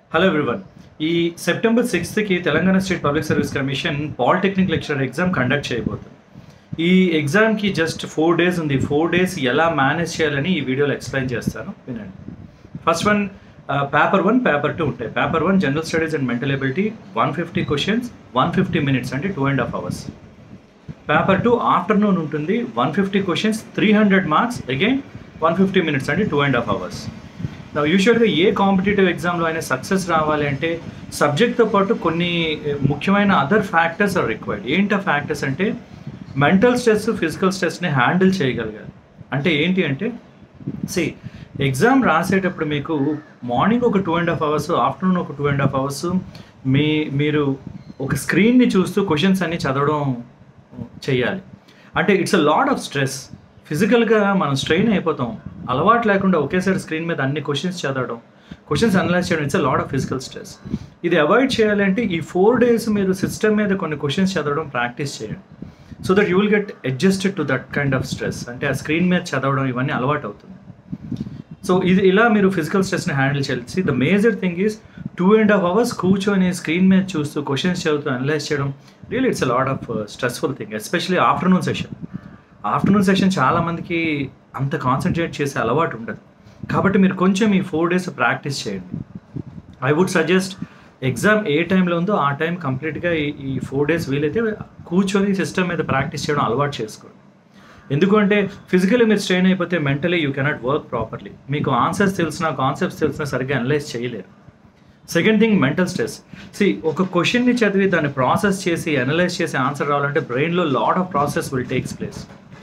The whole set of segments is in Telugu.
హలో ఎవ్రీవన్ ఈ సెప్టెంబర్ సిక్స్త్కి Telangana state public service commission polytechnic lecturer exam conduct చేయబోతుంది ఈ ఎగ్జామ్కి జస్ట్ ఫోర్ డేస్ ఉంది ఫోర్ డేస్ ఎలా మేనేజ్ చేయాలని ఈ వీడియోలో ఎక్స్ప్లెయిన్ చేస్తాను వినండి first one paper one paper two ఉంటాయి paper one general studies and mental ability one fifty questions one fifty minutes అంటే two and half hours paper two afternoon ఉంటుంది one fifty questions three hundred marks again one fifty minutes అంటే టూ అండ్ హాఫ్ అవర్స్ నా యూజువల్గా ఏ కాంపిటేటివ్ ఎగ్జామ్లో అయినా సక్సెస్ రావాలి అంటే సబ్జెక్ట్తో పాటు కొన్ని ముఖ్యమైన అదర్ ఫ్యాక్టర్స్ ఆర్ రిక్వైర్డ్ ఏంటి ఆ ఫ్యాక్టర్స్ అంటే మెంటల్ స్ట్రెస్ ఫిజికల్ స్ట్రెస్ని హ్యాండిల్ చేయగలగాలి అంటే ఏంటి అంటే సి ఎగ్జామ్ రాసేటప్పుడు మీకు మార్నింగ్ ఒక two and half hours afternoon ఒక టూ అండ్ హాఫ్ అవర్స్ మీ మీరు ఒక స్క్రీన్ని చూస్తూ క్వశ్చన్స్ అన్ని చదవడం చేయాలి అంటే it's a load of stress ఫిజికల్గా మనం స్ట్రెయిన్ అయిపోతాం అలవాటు లేకుండా ఒకేసారి స్క్రీన్ మీద అన్ని క్వశ్చన్స్ చదవడం క్వశ్చన్స్ అనలైజ్ చేయడం it's a load of physical stress ఇది అవాయిడ్ చేయాలంటే ఈ ఫోర్ డేస్ మీరు సిస్టమ్ మీద కొన్ని క్వశ్చన్స్ చదవడం ప్రాక్టీస్ చేయండి so that you will get adjusted to that kind of stress అంటే ఆ స్క్రీన్ మీద చదవడం ఇవన్నీ అలవాటు అవుతుంది సో ఇది ఇలా మీరు ఫిజికల్ స్ట్రెస్ని హ్యాండిల్ చేయాల్సి the major thing is two and half hours కూర్చొని స్క్రీన్ మీద చూస్తూ క్వశ్చన్స్ చదువుతూ అనలైజ్ చేయడం real it's a load of stressful thing especially afternoon session afternoon session చాలామందికి అంత కాన్సన్ట్రేట్ చేసే అలవాటు ఉండదు కాబట్టి మీరు కొంచెం ఈ ఫోర్ డేస్ ప్రాక్టీస్ చేయండి ఐ వుడ్ సజెస్ట్ ఎగ్జామ్ ఏ టైంలో ఉందో ఆ టైం కంప్లీట్గా ఈ ఈ ఫోర్ డేస్ వీలైతే కూర్చొని సిస్టమ్ మీద ప్రాక్టీస్ చేయడం అలవాటు చేసుకోండి ఎందుకంటే ఫిజికల్లీ మీరు స్ట్రెయిన్ అయిపోతే mentally you cannot work properly మీకు ఆన్సర్స్ తెలిసినా కాన్సెప్ట్స్ తెలిసినా సరిగ్గా అనలైజ్ చేయలేరు సెకండ్ థింగ్ మెంటల్ స్ట్రెస్ సి ఒక క్వశ్చన్ని చదివి దాన్ని ప్రాసెస్ చేసి అనలైజ్ చేసి ఆన్సర్ రావాలంటే బ్రెయిన్లో lot of process will takes place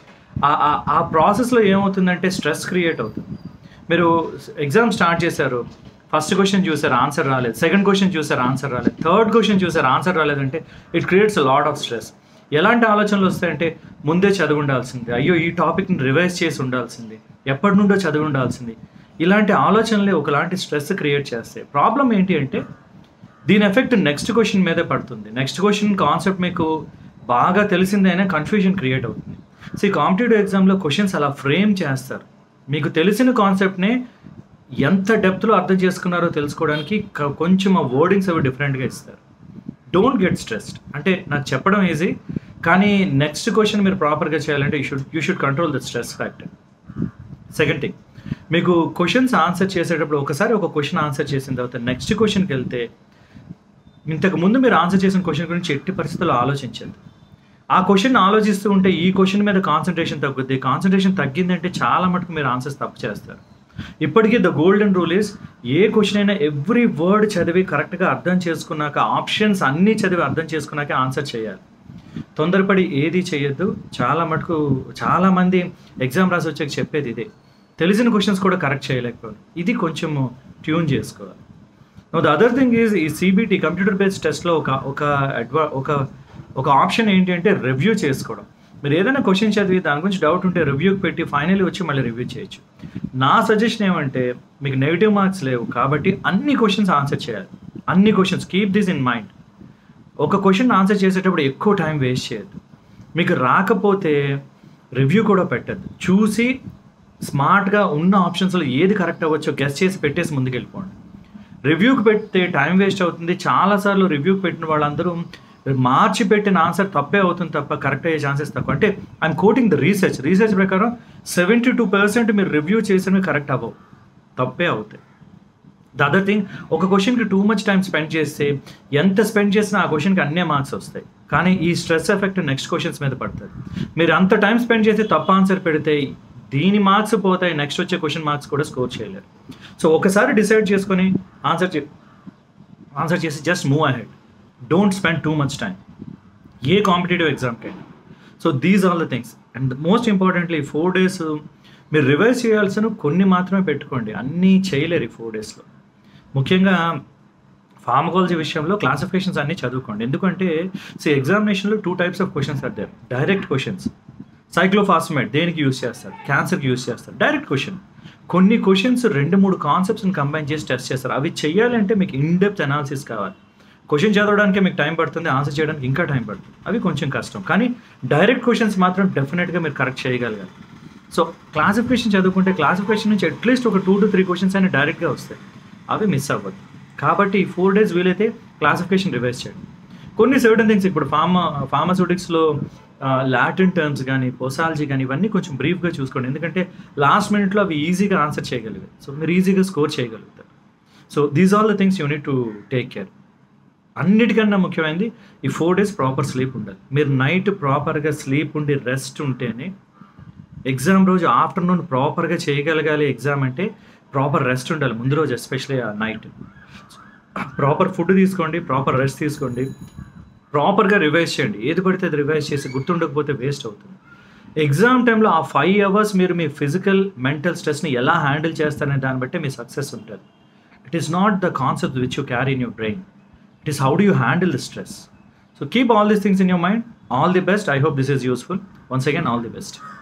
ఆ ప్రాసెస్లో ఏమవుతుందంటే స్ట్రెస్ క్రియేట్ అవుతుంది మీరు ఎగ్జామ్ స్టార్ట్ చేశారు ఫస్ట్ క్వశ్చన్ చూసారు ఆన్సర్ రాలేదు సెకండ్ క్వశ్చన్ చూసారు ఆన్సర్ రాలేదు థర్డ్ క్వశ్చన్ చూసారు ఆన్సర్ రాలేదంటే it creates lot of stress ఎలాంటి ఆలోచనలు వస్తాయంటే ముందే చదివి ఉండాల్సింది అయ్యో ఈ టాపిక్ని రివైజ్ చేసి ఉండాల్సింది ఎప్పటి నుండో చదివి ఉండాల్సింది ఇలాంటి ఆలోచనలే ఒకలాంటి స్ట్రెస్ క్రియేట్ చేస్తాయి ప్రాబ్లం ఏంటి అంటే దీని ఎఫెక్ట్ నెక్స్ట్ క్వశ్చన్ మీదే పడుతుంది నెక్స్ట్ క్వశ్చన్ కాన్సెప్ట్ మీకు బాగా తెలిసిందైనా కన్ఫ్యూజన్ క్రియేట్ అవుతుంది సో ఈ కాంపిటేటివ్ ఎగ్జామ్లో క్వశ్చన్స్ అలా ఫ్రేమ్ చేస్తారు మీకు తెలిసిన కాన్సెప్ట్నే ఎంత డెప్త్లో అర్థం చేసుకున్నారో తెలుసుకోవడానికి కొంచెం ఆ వర్డింగ్స్ అవి డిఫరెంట్గా ఇస్తారు డోంట్ గెట్ స్ట్రెస్డ్ అంటే నాకు చెప్పడం ఈజీ కానీ నెక్స్ట్ క్వశ్చన్ మీరు ప్రాపర్గా చేయాలంటే you should you should control the stress factor second thing మీకు క్వశ్చన్స్ ఆన్సర్ చేసేటప్పుడు ఒకసారి ఒక క్వశ్చన్ ఆన్సర్ చేసిన తర్వాత నెక్స్ట్ క్వశ్చన్కి వెళ్తే ఇంతకు ముందు మీరు ఆన్సర్ చేసిన క్వశ్చన్ గురించి ఎట్టి పరిస్థితుల్లో ఆలోచించండి ఆ క్వశ్చన్ ఆలోచిస్తూ ఉంటే ఈ క్వశ్చన్ మీద కాన్సన్ట్రేషన్ తగ్గుద్ది కాన్సన్ట్రేషన్ తగ్గిందంటే చాలా మటుకు మీరు ఆన్సర్స్ తప్పు చేస్తారు ఇప్పటికీ ద గోల్డెన్ రూల్ ఈస్ ఏ క్వశ్చన్ అయినా ఎవ్రీ వర్డ్ చదివి కరెక్ట్గా అర్థం చేసుకున్నాక ఆప్షన్స్ అన్నీ చదివి అర్థం చేసుకున్నాక ఆన్సర్ చేయాలి తొందరపడి ఏది చేయొద్దు చాలా మటుకు చాలామంది ఎగ్జామ్ రాసి వచ్చాక చెప్పేది ఇదే తెలిసిన క్వశ్చన్స్ కూడా కరెక్ట్ చేయలేకపోవాలి ఇది కొంచెం ట్యూన్ చేసుకోవాలి ద అదర్ థింగ్ ఈజ్ ఈ సిబిటి కంప్యూటర్ బేస్డ్ టెస్ట్లో ఒక ఒక అడ్వా ఒక ఒక ఆప్షన్ ఏంటి అంటే రివ్యూ చేసుకోవడం మీరు ఏదైనా క్వశ్చన్ చదివి దాని గురించి డౌట్ ఉంటే రివ్యూకి పెట్టి ఫైనల్లీ వచ్చి మళ్ళీ రివ్యూ చేయొచ్చు నా సజెషన్ ఏమంటే మీకు నెగిటివ్ మార్క్స్ లేవు కాబట్టి అన్ని క్వశ్చన్స్ ఆన్సర్ చేయాలి అన్ని questions keep this in mind ఒక క్వశ్చన్ ఆన్సర్ చేసేటప్పుడు ఎక్కువ టైం వేస్ట్ చేయొద్దు మీకు రాకపోతే రివ్యూ కూడా పెట్టద్దు చూసి స్మార్ట్గా ఉన్న ఆప్షన్స్లో ఏది కరెక్ట్ అవ్వచ్చో గెస్ట్ చేసి పెట్టేసి ముందుకు వెళ్ళిపోండి రివ్యూకి పెడితే టైం వేస్ట్ అవుతుంది చాలాసార్లు రివ్యూకి పెట్టిన వాళ్ళందరూ మార్చి పెట్టిన ఆన్సర్ తప్పే అవుతుంది తప్ప కరెక్ట్ అయ్యే ఛాన్సెస్ తక్కువ అంటే I'm quoting the research research ప్రకారం సెవెంటీ టూ పర్సెంట్ మీరు రివ్యూ చేసినవి కరెక్ట్ అవ్వవు తప్పే అవుతాయి ద అదర్ థింగ్ ఒక క్వశ్చన్కి టూ మచ్ టైం స్పెండ్ చేస్తే ఎంత స్పెండ్ చేసినా ఆ క్వశ్చన్కి అన్నే మార్క్స్ వస్తాయి కానీ ఈ స్ట్రెస్ ఎఫెక్ట్ నెక్స్ట్ క్వశ్చన్స్ మీద పడుతుంది మీరు అంత టైం స్పెండ్ చేసి తప్ప ఆన్సర్ పెడితే దీని మార్క్స్ పోతాయి నెక్స్ట్ వచ్చే క్వశ్చన్ మార్క్స్ కూడా స్కోర్ చేయలేరు సో ఒకసారి డిసైడ్ చేసుకొని ఆన్సర్ చే ఆన్సర్ చేసి just move ahead don't spend too much time ఏ కాంపిటేటివ్ ఎగ్జామ్కైనా so these all the things and most ఇంపార్టెంట్లీ ఫోర్ డేస్ మీరు రివైజ్ చేయాల్సిన కొన్ని మాత్రమే పెట్టుకోండి అన్నీ చేయలేరు ఈ ఫోర్ డేస్లో ముఖ్యంగా ఫార్మకాలజీ విషయంలో క్లాసిఫికేషన్స్ అన్నీ చదువుకోండి ఎందుకంటే సో ఎగ్జామినేషన్లో two types of questions are there direct questions సైక్లోఫాస్మేట్ దేనికి యూస్ చేస్తారు క్యాన్సర్కి యూస్ చేస్తారు డైరెక్ట్ క్వశ్చన్ కొన్ని క్వశ్చన్స్ రెండు మూడు కాన్సెప్ట్స్ని కంబైన్ చేసి టెస్ట్ చేస్తారు అవి చేయాలంటే మీకు ఇన్ డెప్త్ అనాలిసిస్ కావాలి క్వశ్చన్ చదవడానికి మీకు టైం పడుతుంది ఆన్సర్ చేయడానికి ఇంకా టైం పడుతుంది అవి కొంచెం కష్టం కానీ డైరెక్ట్ క్వశ్చన్స్ మాత్రం డెఫినెట్గా మీరు కరెక్ట్ చేయగలగాలి సో క్లాసిఫికేషన్ చదువుకుంటే క్లాసిఫికేషన్ నుంచి అట్లీస్ట్ ఒక టూ టు త్రీ క్వశ్చన్స్ అయినా డైరెక్ట్గా వస్తాయి అవి మిస్ అవ్వద్దు కాబట్టి ఈ ఫోర్ డేస్ వీలైతే క్లాసిఫికేషన్ రివైజ్ చేయండి కొన్ని సర్టన్ థింగ్స్ ఇప్పుడు ఫార్మా ఫార్మాసూటిక్స్లో లాటిన్ టర్మ్స్ కానీ పొసాలజీ కానీ ఇవన్నీ కొంచెం బ్రీఫ్గా చూసుకోండి ఎందుకంటే లాస్ట్ మినిట్లో అవి ఈజీగా ఆన్సర్ చేయగలిగాయి సో మీరు ఈజీగా స్కోర్ చేయగలుగుతారు so these all the things you need to take care అన్నిటికన్నా ముఖ్యమైనది ఈ ఫోర్ డేస్ ప్రాపర్ స్లీప్ ఉండాలి మీరు నైట్ ప్రాపర్గా స్లీప్ ఉండి రెస్ట్ ఉంటేనే ఎగ్జామ్ రోజు ఆఫ్టర్నూన్ ప్రాపర్గా చేయగలగాలి ఎగ్జామ్ అంటే ప్రాపర్ రెస్ట్ ఉండాలి ముందు రోజు ఎస్పెషల్లీ ఆ నైట్ ప్రాపర్ ఫుడ్ తీసుకోండి ప్రాపర్ రెస్ట్ తీసుకోండి ప్రాపర్గా రివైజ్ చేయండి ఏది పడితే అది రివైజ్ చేసి గుర్తుండకపోతే వేస్ట్ అవుతుంది ఎగ్జామ్ టైంలో ఆ ఫైవ్ అవర్స్ మీరు మీ ఫిజికల్ మెంటల్ స్ట్రెస్ని ఎలా హ్యాండిల్ చేస్తారనే దాన్ని బట్టి మీ సక్సెస్ ఉంటుంది it is not the concept which you carry in your brain it is how do you handle the stress so keep all these things in your mind all the best I hope this is useful once again all the best